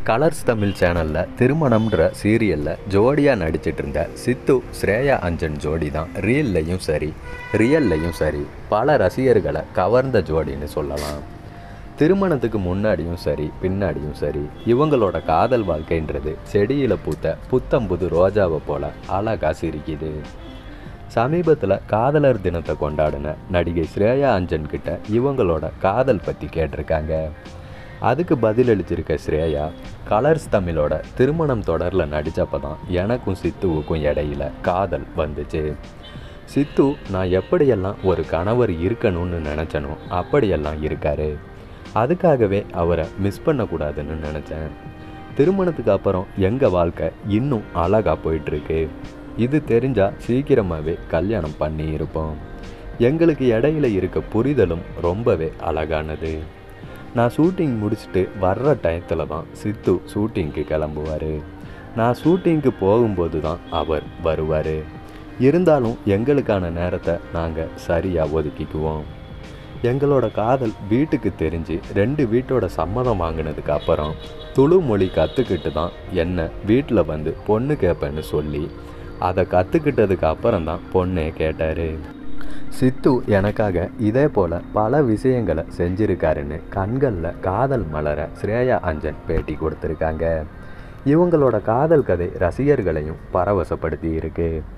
colours Tamil சேனலில் திருமணம்ன்ற சீரியலில் ஜோடியாக நடிச்சிட்டு இருந்த சித்து ஸ்ரேயா அஞ்சன் ஜோடி தான் ரீல்லையும் சரி ரியல்லையும் சரி பல ரசிகர்களை கவர்ந்த ஜோடின்னு சொல்லலாம் திருமணத்துக்கு முன்னாடியும் சரி பின்னாடியும் சரி இவங்களோட காதல் வாழ்க்கைன்றது செடியில் பூத்த புத்தம்புது ரோஜாவை போல அழகா சிரிக்குது சமீபத்தில் காதலர் தினத்தை கொண்டாடின நடிகை ஸ்ரேயா அஞ்சன் கிட்ட இவங்களோட காதல் பற்றி கேட்டிருக்காங்க அதுக்கு பதிலளிச்சிருக்க ஸ்ரேயா கலர்ஸ் தமிழோட திருமணம் தொடரில் நடித்தப்ப தான் எனக்கும் சித்துவுக்கும் இடையில காதல் வந்துச்சு சித்து நான் எப்படியெல்லாம் ஒரு கணவர் இருக்கணும்னு நினச்சனோ அப்படியெல்லாம் இருக்காரு அதுக்காகவே அவரை மிஸ் பண்ணக்கூடாதுன்னு நினச்சேன் திருமணத்துக்கு அப்புறம் எங்கள் வாழ்க்கை இன்னும் அழகாக போயிட்டுருக்கு இது தெரிஞ்சால் சீக்கிரமாகவே கல்யாணம் பண்ணி இருப்போம் எங்களுக்கு இடையில இருக்க புரிதலும் ரொம்பவே அழகானது நான் ஷூட்டிங் முடிச்சுட்டு வர்ற டயத்தில் தான் சித்து ஷூட்டிங்க்கு கிளம்புவார் நான் ஷூட்டிங்க்கு போகும்போது தான் அவர் வருவார் இருந்தாலும் எங்களுக்கான நேரத்தை நாங்கள் சரியாக ஒதுக்கிக்குவோம் எங்களோட காதல் வீட்டுக்கு தெரிஞ்சு ரெண்டு வீட்டோட சம்மதம் வாங்கினதுக்கு அப்புறம் துளு மொழி கற்றுக்கிட்டு தான் என்னை வீட்டில் வந்து பொண்ணு கேட்பேன்னு சொல்லி அதை கற்றுக்கிட்டதுக்கு அப்புறம் தான் பொண்ணே கேட்டார் சித்து எனக்காக இதே போல் பல விஷயங்களை செஞ்சிருக்காருன்னு கண்களில் காதல் மலர ஸ்ரேயா அஞ்சன் பேட்டி கொடுத்துருக்காங்க இவங்களோட காதல் கதை ரசிகர்களையும் பரவசப்படுத்தி இருக்கு